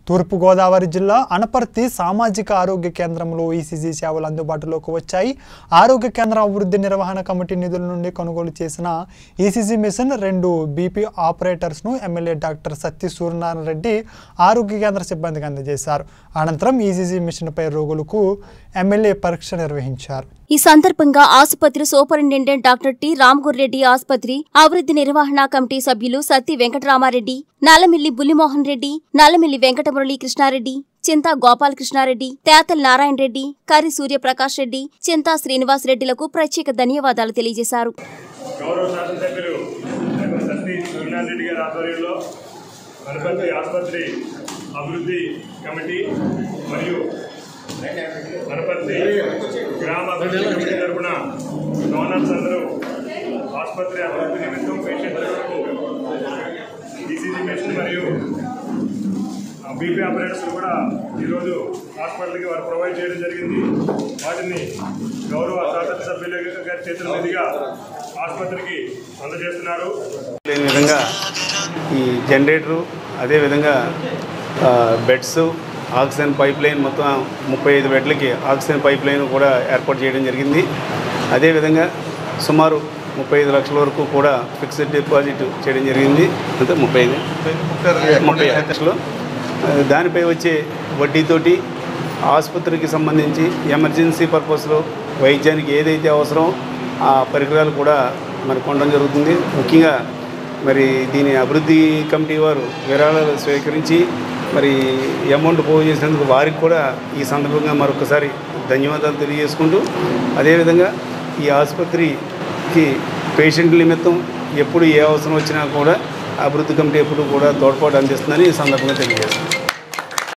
తూర్పుగోదావరి జిల్లా అనపర్తి సామాజిక ఆరోగ్య కేంద్రంలో ఈసీజీ సేవలు అందుబాటులోకి వచ్చాయి ఆరోగ్య కేంద్ర అభివృద్ధి నిర్వహణ కమిటీ నిధుల నుండి కొనుగోలు చేసిన ఈసీజీ మిషన్ రెండు బీపీ ఆపరేటర్స్ను ఎమ్మెల్యే డాక్టర్ సత్తి సూర్యనారాయణ రెడ్డి ఆరోగ్య కేంద్ర సిబ్బందికి అందజేశారు అనంతరం ఈసీజీ మిషన్పై రోగులకు ఎమ్మెల్యే పరీక్ష నిర్వహించారు ఈ సందర్భంగా ఆసుపత్రి సూపరింటెండెంట్ డాక్టర్ టి రామ్గుర్రెడ్డి ఆసుపత్రి అభివృద్ధి నిర్వహణ కమిటీ సభ్యులు సత్తి వెంకటరామారెడ్డి నల్లమిల్లి బుల్లిమోహన్ రెడ్డి నల్లమిల్లి వెంకటమురళి కృష్ణారెడ్డి చింతా గోపాలకృష్ణారెడ్డి తేతల్ నారాయణ రెడ్డి కరి సూర్యప్రకాష్ రెడ్డి చింతా శ్రీనివాస్ రెడ్డిలకు ప్రత్యేక ధన్యవాదాలు తెలియజేశారు గౌరవ శాసనసభ్యులు డాక్టర్ సత్తి సూర్యనారాయణ రెడ్డి గారి ఆధ్వర్యంలో వనపర్తి ఆసుపత్రి అభివృద్ధి కమిటీ మరియు వనపర్తి గ్రామ అభివృద్ధి కమిటీ తరఫున డోనర్స్ అందరూ ఆసుపత్రి అభివృద్ధి నిమిత్తం పేషెంట్లకు ఈసీజీ మెషిన్ మరియు బీపీ ఆపరేటర్స్ కూడా ఈరోజు హాస్పిటల్కి వారు ప్రొవైడ్ చేయడం జరిగింది వాటిని గౌరవ శాసనసభ్యుల గారి చేతుల మీదుగా ఆసుపత్రికి అందజేస్తున్నారు లేని విధంగా ఈ జనరేటరు అదేవిధంగా ఆ, బెడ్స్ ఆక్సిజన్ పైప్ లైన్ మొత్తం ముప్పై ఐదు బెడ్లకి ఆక్సిజన్ పైప్ లైన్ కూడా ఏర్పాటు చేయడం జరిగింది అదేవిధంగా సుమారు ముప్పై ఐదు లక్షల వరకు కూడా ఫిక్స్డ్ డిపాజిట్ చేయడం జరిగింది అంటే ముప్పై ఐదు ముప్పై ఐదు లక్షలు ఆ, దానిపై వచ్చే వడ్డీతోటి ఆసుపత్రికి సంబంధించి ఎమర్జెన్సీ పర్పస్లో వైద్యానికి ఏదైతే అవసరం ఆ పరికరాలు కూడా మరి కొనడం జరుగుతుంది ముఖ్యంగా మరి దీని అభివృద్ధి కమిటీ వారు విరాళాలు స్వీకరించి మరి అమౌంట్ పోగు చేసినందుకు వారికి కూడా ఈ సందర్భంగా మరొకసారి ధన్యవాదాలు తెలియజేసుకుంటూ అదేవిధంగా ఈ ఆసుపత్రికి పేషెంట్ నిమిత్తం ఎప్పుడు ఏ అవసరం వచ్చినా కూడా అభివృద్ధి కమిటీ ఎప్పుడు కూడా తోడ్పాటు అందిస్తుందని ఈ సందర్భంగా తెలియజేస్తాను